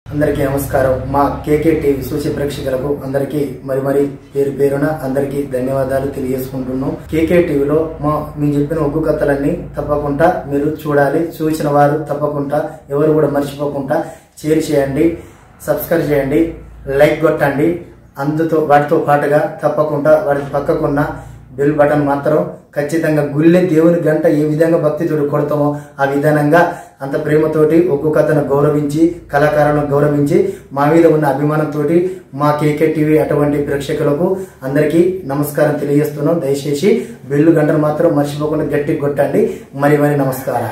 అందరికీ నమస్కారం మా కేకే టీవీ సూచి ప్రేక్షకులకు అందరికీ మరి మరి పేరు పేరున అందరికీ ధన్యవాదాలు తెలియజేసుకుంటున్నాం కేకే టీవీలో మా మేము చెప్పిన ఒగ్గు కథలన్నీ తప్పకుండా మీరు చూడాలి చూసిన వారు తప్పకుండా ఎవరు కూడా మర్చిపోకుండా షేర్ చేయండి సబ్స్క్రైబ్ చేయండి లైక్ కొట్టండి అందుతో వాటితో పాటుగా తప్పకుండా వాటి పక్కకున్న బెల్ బటన్ మాత్రం ఖచ్చితంగా గుళ్ళె దేవుని గంట ఏ విధంగా భక్తితోటి కొడతామో ఆ విధానంగా అంత ప్రేమతోటి ఒక్కొక్క కథను గౌరవించి కళాకారులను గౌరవించి మా మీద ఉన్న అభిమానంతో మా కేకే టీవీ అటువంటి ప్రేక్షకులకు అందరికీ నమస్కారం తెలియజేస్తున్నాం దయచేసి బెల్లు గంటను మాత్రం మర్చిపోకుండా గట్టి కొట్టండి మరి మరి నమస్కారాలు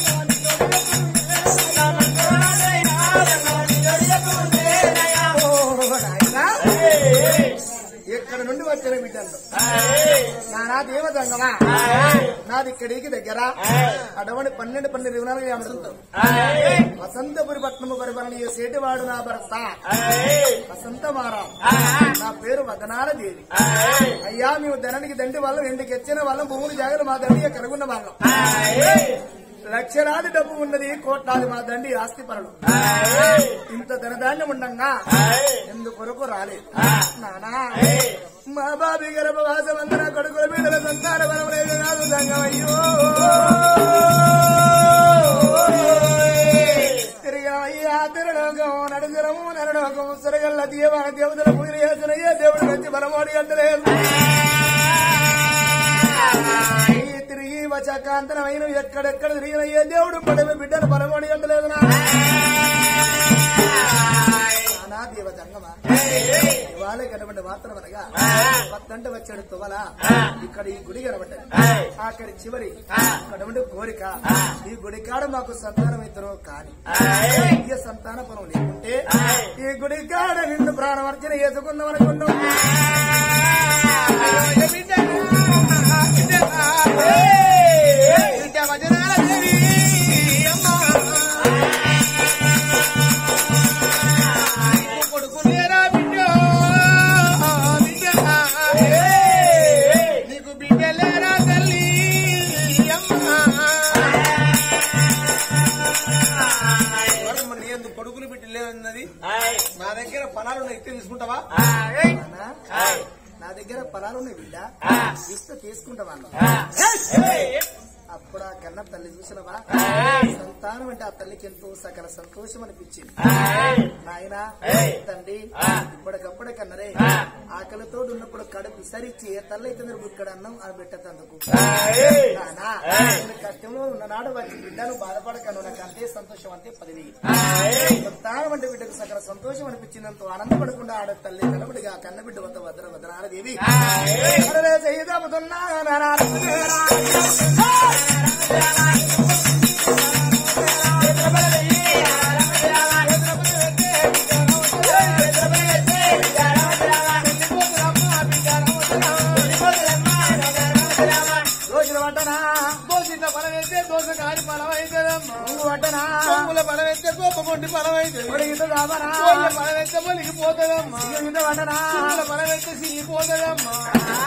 ఎక్కడ నుండి వచ్చిన బిడ్డలు నానా దేవతంగమా నాది ఇక్కడికి దగ్గర అటువంటి పన్నెండు పన్నెండు వివరాలు అమృతం వసంతపురి పట్నము పరిపాలన చేసేటివాడు నా భర్త వసంత మారా నా పేరు వదనాల దేవి అయ్యా మేము ధనానికి దండి వాళ్ళం ఎందుకు ఎచ్చిన వాళ్ళం భూములు జాగ్రత్త మా దండి కనుగొన్న వాళ్ళం లక్షలాది డబ్బు ఉన్నది కోట్లాది మా దండి ఆస్తి పరులు ఇంత ధనధాన్యం ఉండంగా ఎందుకొరకు రాలేదు నానా మా బాబి గర్భవాసం అందర కొడుకుల బిడ్డల సంతాన బలం లేదు కాదు సంగమయ్యో తిరిగామయ్యా తిరలోకం నడుజరము నరలోకం సరగల్ల దేవ దేవతల పూజలు చేసిన ఏ దేవుడు వచ్చి బలమోడి అంటలేదు ఈ తిరిగి వచ్చాకాంతనమైన ఎక్కడెక్కడ తిరిగిన ఏ దేవుడు పడవి బిడ్డను బలమోడి అంటలేదు నా నానా దేవ జంగమా ఇవాళ కనబడి మాత్రం అనగా పత్తంట వచ్చాడు తువల ఇక్కడ ఈ గుడి కనబడ్డది అక్కడి చివరి కనబడి కోరిక ఈ గుడి కాడ మాకు సంతానం ఇద్దరు కాని ఈ సంతాన పరం లేకుంటే ఈ గుడి కాడ నిన్ను ప్రాణవర్జన చేసుకుందాం అనుకున్నాం నీకు బిడ్డలేరా తల్లి నీ ఎందుకు కొడుకులు బిడ్డ లేవన్నది నా దగ్గర పొలాలు ఉన్నాయి ఇస్తే తీసుకుంటావా నాన్నా, నా దగ్గర పొలాలు ఉన్నాయి బిడ్డ ఇస్తే తీసుకుంటావా అప్పుడు ఆ కన్న తల్లి చూసినవా సంతానం అంటే ఆ తల్లికి ఎంతో సకల సంతోషం అనిపించింది నాయన తండ్రి ఇప్పటికప్పుడే కన్నరే ఆకలితో ఉన్నప్పుడు కడుపు విసరించి ఏ తల్లి అయితే మీరు ఇక్కడ అన్నం ఆ పెట్టేందుకు నానా, నేను కష్టంలో ఉన్ననాడు వచ్చి బిడ్డను బాధపడకను నాకు అంతే సంతోషం అంతే పదివి సంతానం అంటే బిడ్డకు సకల సంతోషం అనిపించినంత ఆనందపడకుండా ఆడ తల్లి కనబడిగా కన్న బిడ్డ వద్ద భద్ర భద్రాల దేవి దోషుల పట్టనా దోషిత బలమైతే దోష కాని బలమైతే పట్టనా సొమ్ముల బలమైతే గొప్పకొండి బలమైతే పొడిగిత దాబనా బలమైతే పొలిగిపోతుందమ్మా పట్టనా బలమైతే సిరిగిపోతుందమ్మా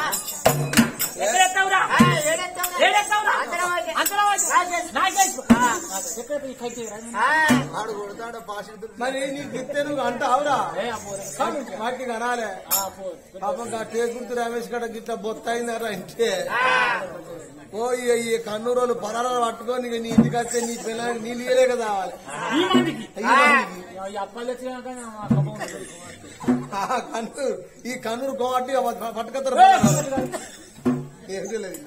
మరి నీకు ఇస్తే నువ్వు అంటావురా వాటికి కనాలే పాపం టేకుంటూ రమేష్ గడ గిట్ల బొత్తైందరా అంటే ఓ ఈ ఈ కన్నూరోలు పరారాలు పట్టుకొని ఇక నీ ఇంటికి వస్తే నీ పిల్లలకి నీళ్ళు ఇయ్యలే కదా కన్నూరు ఈ కన్నూరు గోటి పట్టుకొస్తారు ఏం తెలియదు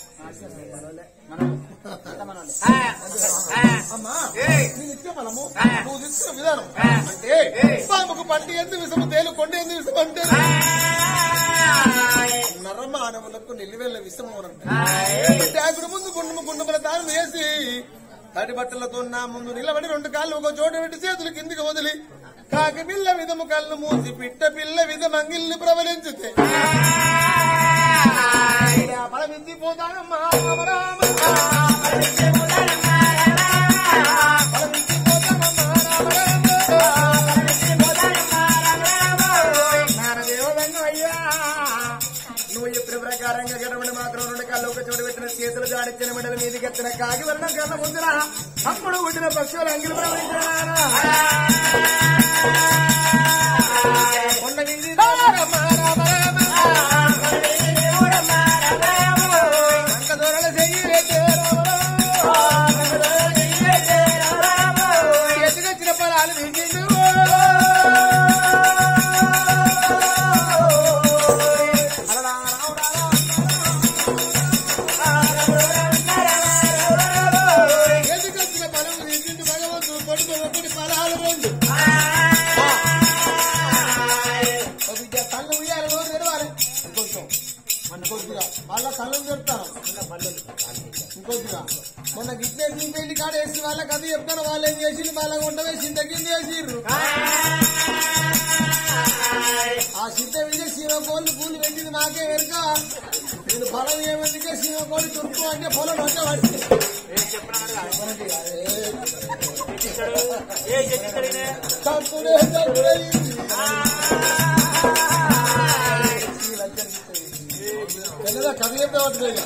అమ్మా నేను ఇచ్చే మనము నువ్వు ఇచ్చిన విధానం అంటే పాముకు పంటి ఎందు విషము తేలు కొండ ఎందు విషం అంటే నరమానవులకు నిలివెళ్ళ విషము ట్యాంకుడు ముందు గుండము గుండముల దానం వేసి తడి బట్టలతో నా ముందు నిలబడి రెండు కాళ్ళు ఒక చోటు పెట్టి చేతులు కిందికి వదిలి కాకి పిల్ల విధము కళ్ళు మూసి పిట్ట పిల్ల విధం అంగిల్ని ప్రబలించితే పడమించిపోతానమ్మా రామ నువ్వు చెప్పిన ప్రకారంగా గడవడి మాత్రం రెండు కాళ్ళు ఒక చోట పెట్టిన చేతుల చేతులు జాడించిన మెడల మీదకి ఎత్తిన కాకి వెళ్ళడం కన్నా ముందున అప్పుడు పుట్టిన పక్షులు అంగిలి ప్రవహించిన కొండ మీది అంక దూరల చెయ్యి ఎత్తుకొచ్చిన పొలాలు తీసిండు ఎత్తుకొచ్చిన పొలం తీసిండు భగవంతుడు కొడుకు ఒకటి పొలాలు రెండు ఓ బిడ్డ కళ్ళు ఉయ్యాలి నోరు తెరవాలి ఇంకొంచెం మన కొద్దిగా వాళ్ళ కళ్ళు చెప్తాను ఇంకొద్దిగా మొన్న గిట్లే నీ పెళ్లి కాడ వేసి వాళ్ళకి అది చెప్తాను వాళ్ళు ఏం చేసి వాళ్ళ వంట వేసి తగ్గింది వేసిర్రు ఆ సిద్ధ విజయ సీమ కోళ్ళు పూలు పెట్టింది నాకే వెనుక నేను పొలం ఏమందుకే సీమ కోళ్ళు తురుకు అంటే పొలం అంటే పడింది చంపుడే చంపుడే తెల్లదా కవి చెప్పేవాడు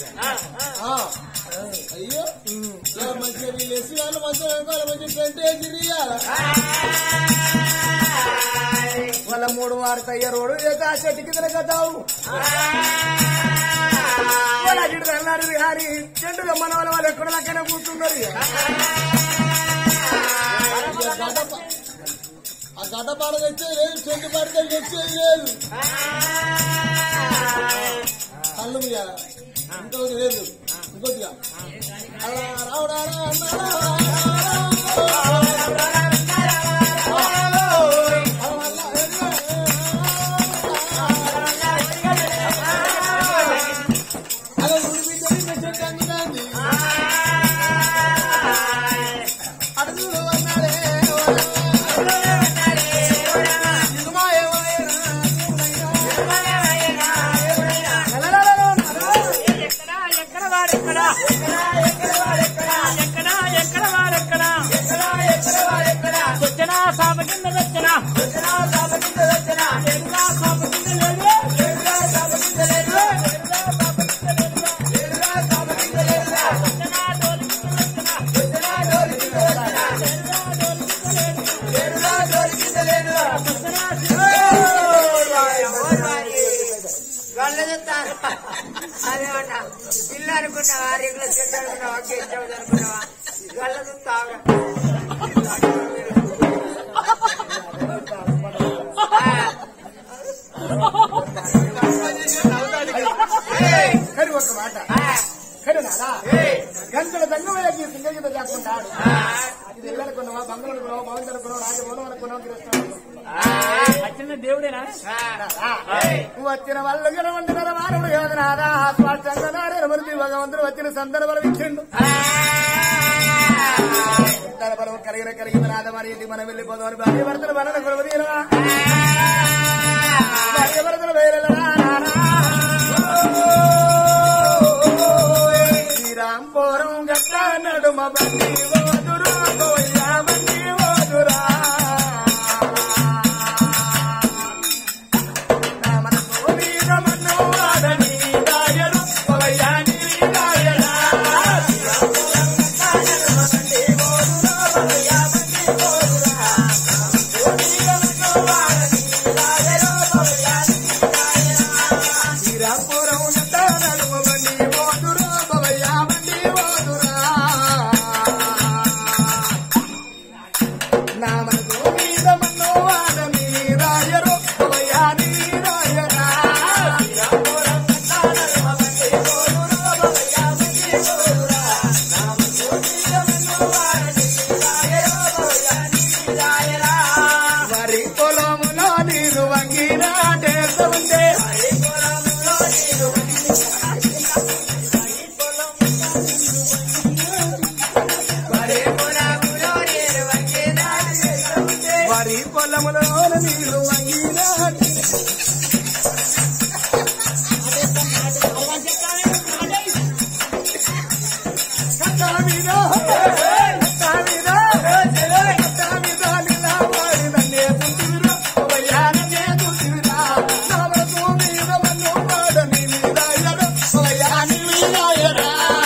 అయ్యో ఇలా మంచిగా వీళ్ళు వేసి వాళ్ళు మంచిగా వెనకాల మంచిగా ఫ్రంట్ వేసి తీయాల వాళ్ళ మూడు వారు తయ్య రోడ్డు చేత ఆ చెట్టుకి తిరగతావు వాళ్ళ అటు అన్నారు కానీ చెట్టుగా మన వాళ్ళ వాళ్ళు ఎక్కడ దాకైనా కూర్చున్నారు ఇక. ఆ గడ్డ పాడ తెచ్చే లేదు చెట్టు పడితే తెచ్చేది లేదు కళ్ళు మీయాల ఇంకోటి లేదు ఇంకోటిగా అలా రావుడా అలా ఉడిపించని చెట్టు అంగుతుంది అడుగులు అన్నాడే ఎక్కడా ఎక్కడ వాడెక్కడా ఎక్కడా ఎక్కడ వాడెక్కడా వచ్చినా సాప కింద వచ్చినా ఎరుగా సాప కింద లేదు వచ్చినా డోలు కింద వచ్చినా వాళ్ళెత్తారు అదేమన్నా ఇల్లు అనుకున్నావా రెగ్యులర్ సెట్ అనుకున్నావా గెస్ట్ హౌస్ అనుకున్నావా వాళ్ళ చూస్తావా కడి ఒక మాట కడి నాదా గంటల దంగమయ్యకి సింగల్ కింద చేస్తుంటాడు అది ఇల్లు అనుకున్నావా బంగారు అనుకున్నావా భవంతి అనుకున్నావా రాజభవనం అనుకున్నావా కృష్ణ వచ్చిన దేవుడేనా వచ్చిన వాళ్ళు గెలవంటున్నారు మానవుడు కాదు నాదా స్వార్థంగా నాడే మృతి భగవంతుడు వచ్చిన సందర్భం ఇచ్చిండు తన బలం కలిగిన కలిగిన నాద మరి ఇది మనం వెళ్ళిపోదామని భార్య భర్తలు బలన కొలవదీరా భార్య భర్తలు వేరేలరా శ్రీరాంపురం గట్ట నడుమ బండి ఓదురా గోయ్యా బండి ఓదురా మనసు వీరమను వాడని రాయరు పవయాని రాయరా శ్రీరాంపురం గట్ట నడుమ బండి ఓదురా పవయా బండి ఓదురా నామకు వీరమను వాడని రాయరు పవయాని రాయరా వరి పొలములో నీరు వంగినా దేశ ఉండే వరి పొలములో నీరు వంగినా కట్టామిదో కట్టామిదో కట్టామిదో నిలా వారి నన్నే పుట్టిరా వయానే పుట్టిరా నవరతో మీద మన్ను వాడని మీరాయడు వయాని మీరాయరా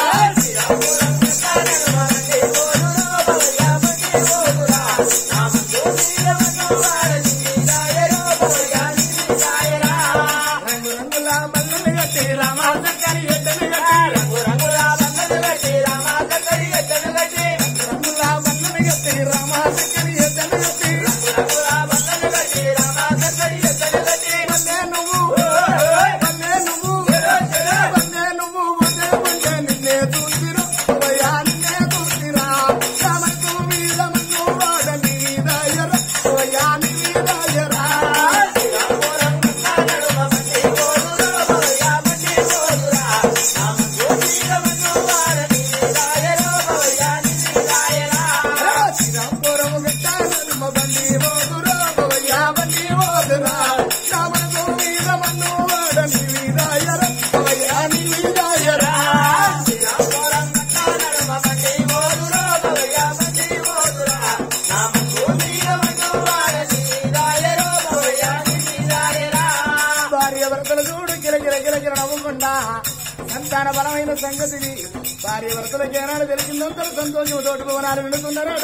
రంగు రంగుల మల్లెలు కట్టి రామాసక్కని ఎడ్డలు కట్టి రంగు రంగుల మల్లెలు కట్టి రామాసక్కని ఎడ్డలు కట్టి రంగుల మల్లెలు కట్టి రామాసక్కని ఎడ్డలు కట్టి రంగు రంగుల మల్లెలు కట్టి రామాసక్కని ఎడ్డలు కట్టి వందే నువ్వు వందే నువ్వు వందే నువ్వు వందే వందే నిన్నే చూసిరా ఓయా నిన్నే చూసిరా రామకు మీద మన్ను వాడ నీదాయరా ఓయా నీదాయరా శ్రీరాంపురం విట్టాను బండి ఓదురా ఓయా బండి ఓదురా రామకు మీద మన్ను వాడ నీదాయరా ఓయా నీదాయరా శ్రీరాంపురం విట్టాను బండి ఓదురా ఓయా బండి ఓదురా రామకు మీద మన్ను వాడ నీదాయరా ఓయా నీదాయరా భార్య భర్తలు చూడు గిల గిల గిల గిల నవ్వకుండా సంతాన బలమైన సంగతిని భార్య భర్తల జ్ఞానాలు తెలిసిందంతా సంతోషం తోటి భవనాలు విడుతున్నారా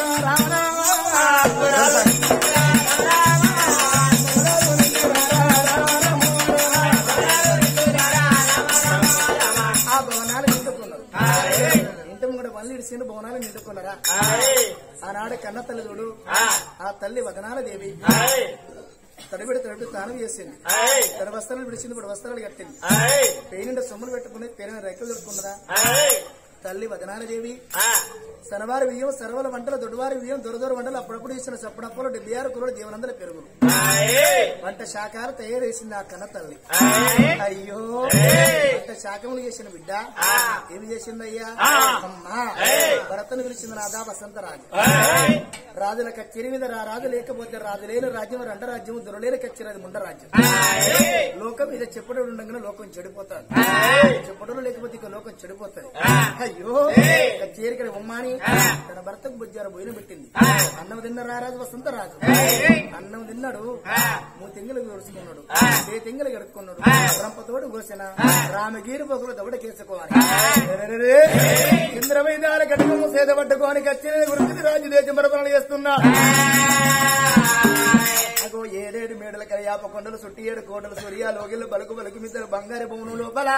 ఆ భవనాలు నిండుకున్నారు ఇంటి ముంగడ మళ్ళీ ఇడిసిన భవనాలు నిండుకున్నారా ఆనాడు కన్న తల్లి చూడు ఆ తల్లి వదనాల దేవి తడిబిడి తడిబిడి స్నానం చేసింది తన వస్త్రాలు విడిచింది ఇప్పుడు వస్త్రాలు కట్టింది పేనిండ సొమ్ములు పెట్టుకుని పేరిన రెక్కలు దొరుకున్నదా తల్లి వదనాల దేవి సనవారి బియ్యం సర్వల వంటల దొడ్డువారి బియ్యం దొరదొర వంటలు అప్పుడప్పుడు ఇచ్చిన సప్పుడప్పుడు డెబ్బై ఆరు కురుడు జీవనందల పెరుగులు వంట శాఖలు తయారు చేసింది ఆ కన్న తల్లి అయ్యో వంట శాఖములు చేసిన బిడ్డ ఏమి చేసిందయ్యా అమ్మా భరతను పిలిచింది నాదా వసంతరాజు రాజుల కచ్చేరి మీద రా రాజు లేకపోతే రాజు లేని రాజ్యం రెండ రాజ్యం దొరలేని కచ్చేరి అది ముండ రాజ్యం లోకం మీద చెప్పడం ఉండగానే లోకం చెడిపోతాడు చెప్పడం లేకపోతే ఇక లోకం చెడిపోతుంది అయ్యో కచ్చేరికి ఉమ్మాని తన భర్తకు బుజ్జారు బొయ్యిన పెట్టింది అన్నం తిన్న రారాజు వసంత రాజు అన్నం తిన్నాడు మూడు తెంగులు కోసుకున్నాడు ఏ తెంగులు గడుక్కున్నాడు రంపతోడు కోసిన రామగీరి పొగలు దవడ కేసుకోవాలి ఇంద్ర వైద్యాల కట్టుకుని సేద పట్టుకోని కచ్చిన గురించి రాజు దేశం మరపణలు చేస్తున్నా అగో ఏడేడు మేడల కరియాప కొండలు చుట్టి ఏడు కోటలు సూర్య లోగిళ్ళు బలుకు బలుకు మిద్దరు బంగారు భూములు లోపల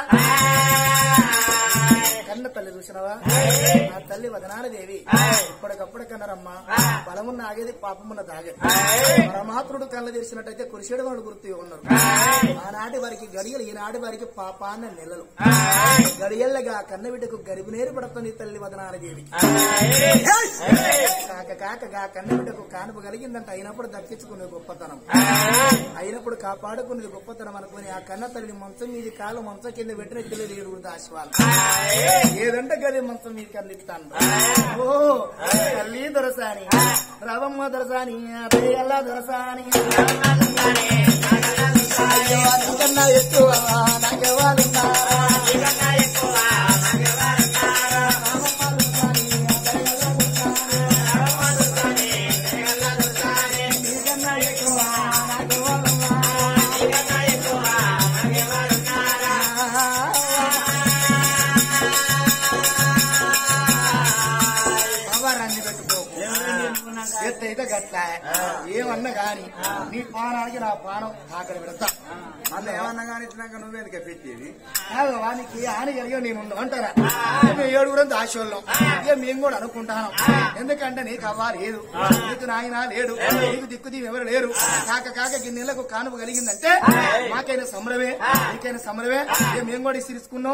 కన్న తల్లి చూసినవా ఆ తల్లి వదనాల దేవి ఇప్పటికప్పుడు కన్నరమ్మా బలమున్న ఆగేది పాపమున్న తాగేది పరమాత్ముడు కళ్ళ తెరిచినట్టయితే కురిసేడు వాళ్ళు గుర్తు ఉన్నారు ఆనాటి వారికి గడియలు ఈనాటి వారికి పాపాన్న నెలలు గడియల్లగా కన్న బిడ్డకు గరిబినేరు పడుతుంది తల్లి వదనాల దేవికి కాక కాక గా కన్న బిడ్డకు కానుపు కలిగిందంట అయినప్పుడు దక్కించుకునే గొప్పతనం అయినప్పుడు కాపాడుకునేది గొప్పతనం అనుకుని ఆ కన్న తల్లి మంచం మీది కాలు మంచం కింద పెట్టిన పిల్లలు ఏడుగురు దాశవాళ్ళు ఏదంటే గది మంచం మీది కల్లిస్తాను ఓ తల్లి దొరసాని రవమ్మ దొరసాని అదయ్యల్లా దొరసాని అయ్యో, నీకన్నా ఎక్కువ నాకెవ్వాలున్నారా? నీకన్నా ఎక్కువ అవరాన్ని పెట్టుకో ఎత్తైతే గట్ల ఏమన్నా గాని నీ పానానికి నా పానం ఆకలి పెడతా అన్న ఏమన్నా కానీ ఇచ్చినాక నువ్వేందుకే పెట్టేది కాదు, వానికి హాని కలిగి నేను ఉండు అంటారా మేము ఏడుగురం దాశోళ్ళం ఇక మేము కూడా అనుకుంటాను ఎందుకంటే నీకు అవ్వ లేదు నీకు నాయన లేడు నీకు దిక్కు దీవి ఎవరు లేరు కాక కాక గిన్నెలకు కానుపు కలిగిందంటే మాకైనా సమరమే నీకైనా సమరమే ఇక మేము కూడా ఇసిరుచుకున్నాం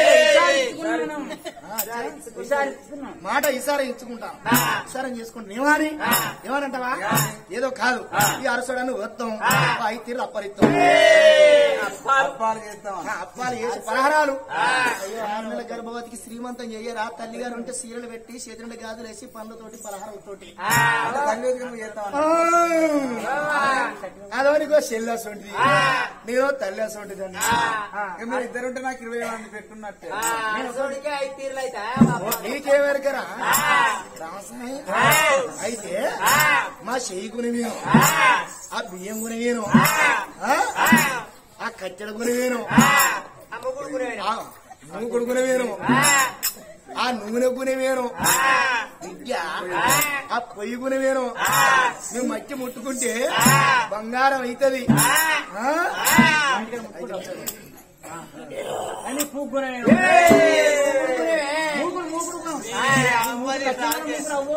మాట ఇసారా ఇచ్చుకుంటాం ఇసారం చేసుకుంటాం ఏమని ఏమనంటావా ఏదో కాదు ఈ అరసడాన్ని వస్తాం ఐదు తీరు అప్పరిస్తాం అప్పాలు చేస్తాం ఆ అప్పాలు చేసి పలహారాలు అయ్యో ఆరు నెలల గర్భవతికి శ్రీమంతం చెయ్యరా తల్లి గారు ఉంటే సీరలు పెట్టి చేతుల గాజులు వేసి పండ్లతోటి పలహారాలతోటి తల్లి నువ్వు చేస్తావు అదోనికో చెల్లెస్ ఉంటుంది నేను తల్లేస్ ఉంటుంది మీరు ఇద్దరుంటే నాకు ఇరవై మంది పెట్టున్నట్టే నీకేమెరకరా రామసాయి అయితే మా చెయ్యి కొని నేను ఆ బియ్యం కొని నేను ఆ కచ్చడ కొని నేను ఆ నువ్వు కొడుకునే వేరు ఆ నూనె కొనే వేరు విద్య ఆ పొయ్యి గుణ వేరు నువ్వు మట్టి ముట్టుకుంటే బంగారం అవుతుంది అని పూకునే మూకుడు మూకుడు అవ్వో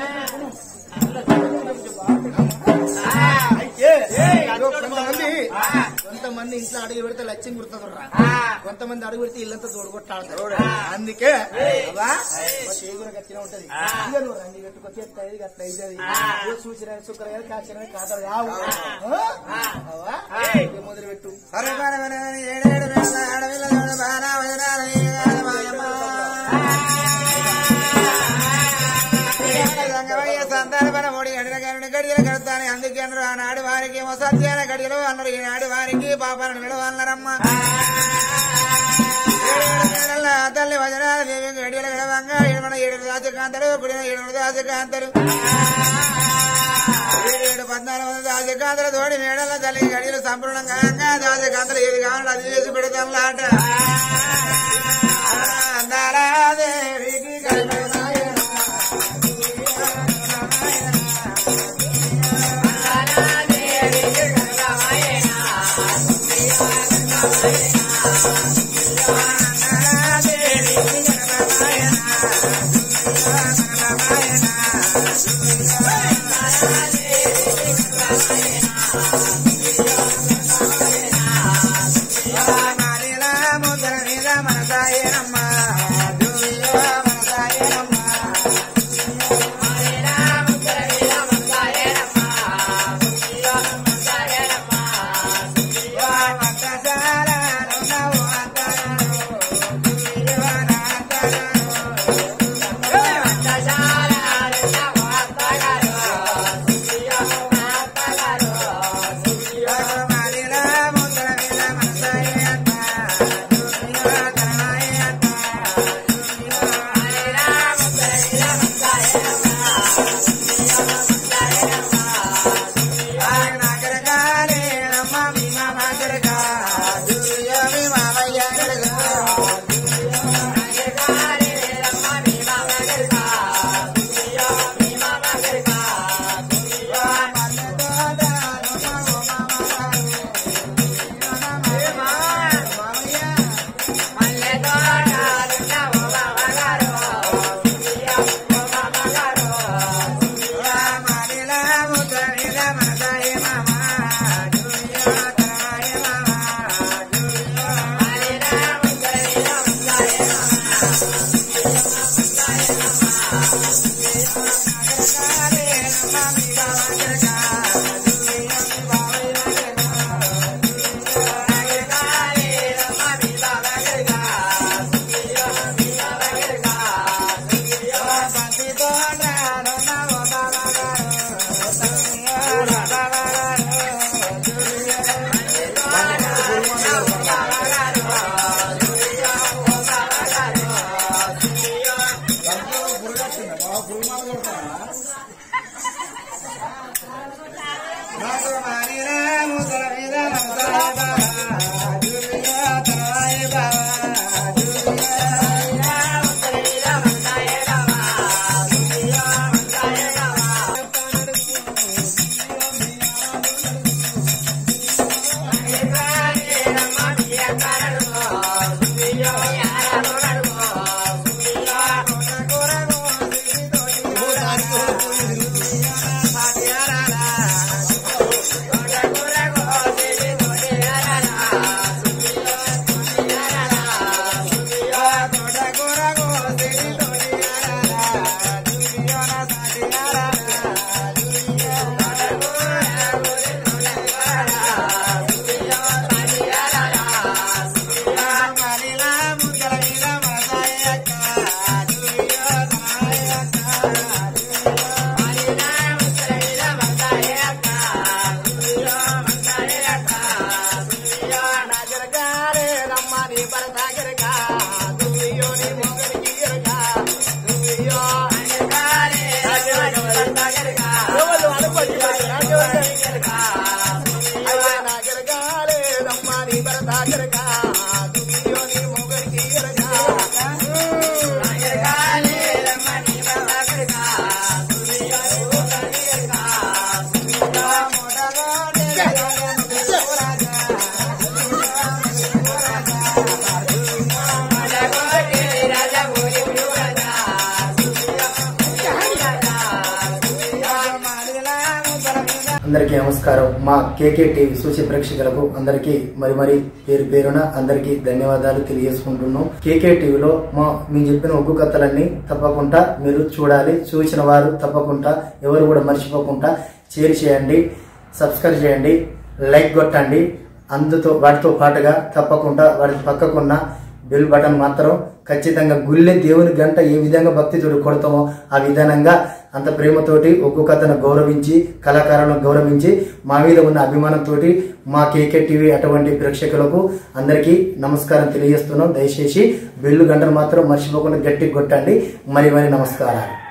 అయితే ఇదిగో కొంతమంది కొంతమంది ఇంట్లో అడుగు పెడితే లక్ష్యం గుర్తుందిరా కొంతమంది అడుగు పెడితే ఇల్లంతా తోడుగొట్టాడతారు అందుకే అవ్వా, మా చేగున గట్టిగా ఉంటది ఇక నువ్వు రండి కట్టుకొచ్చి ఎట్లా ఇది అట్లా అవుతుంది ఏ చూసిన శుక్ర కాసిన కాదు రావు అవ్వా, ఇక మొదలు పెట్టు ఏడేడు వేల ఆడవిల్ల బాణ వదనాలని మాయమ్మ సంగమయ్య సంతాన పన మూడి గడిన గడిన గడియలు కడతాను అందుకే అన్నారు ఆనాడు వారికి ఏమో సత్యాన గడియలు అన్నారు ఈనాడు వారికి పాపాలను విడవ అన్నారమ్మ ఏడేడు వేళల తల్లి వజనాల దేవి గడియలు గడవంగా ఏడుమన ఏడు దాచకాంతలు గుడిన ఏడు దాచకాంతలు ఏడేడు పద్నాలుగు వందల దాచకాంతల తోడి మేడల తల్లి గడియలు సంపూర్ణంగా దాచకాంతలు ఏది కావాలంటే అది చేసి పెడతాం లాట అందారా దేవికి కల్పనాయన మారిలా ముద్ర మీద మనసాయనమ్మ దుయ్యో మనసాయనమ్మ వంటశాల నువ్వు అంతరాను దుయ్యో మారిలా ముద్ర మీద మనసాయనమ్మ దుయ్యో తనమాయనమ్మ నాగరగానే అమ్మ మీ మామగరగా దుయ్యో మీ మామయ్యగరగా అందరికీ నమస్కారం మా కేకే టీవీ సూచి ప్రేక్షకులకు అందరికీ మరి మరి పేరు పేరున అందరికీ ధన్యవాదాలు తెలియజేసుకుంటున్నాం కేకే టీవీలో మా మేము చెప్పిన ఒగ్గు కథలన్నీ తప్పకుండా మీరు చూడాలి చూసిన వారు తప్పకుండా ఎవరు కూడా మర్చిపోకుండా షేర్ చేయండి సబ్స్క్రైబ్ చేయండి లైక్ కొట్టండి అందుతో వాటితో పాటుగా తప్పకుండా వాటి పక్కకున్న బెల్ బటన్ మాత్రం ఖచ్చితంగా గుళ్ళె దేవుని గంట ఏ విధంగా భక్తితోటి కొడతామో ఆ విధానంగా అంత ప్రేమతోటి ఒక్కొక్క కథను గౌరవించి కళాకారులను గౌరవించి మా మీద ఉన్న అభిమానంతో మా కేకే టీవీ అటువంటి ప్రేక్షకులకు అందరికీ నమస్కారం తెలియజేస్తున్నాం దయచేసి బెల్లు గంటను మాత్రం మర్చిపోకుండా గట్టి కొట్టండి మరి మరి నమస్కారాలు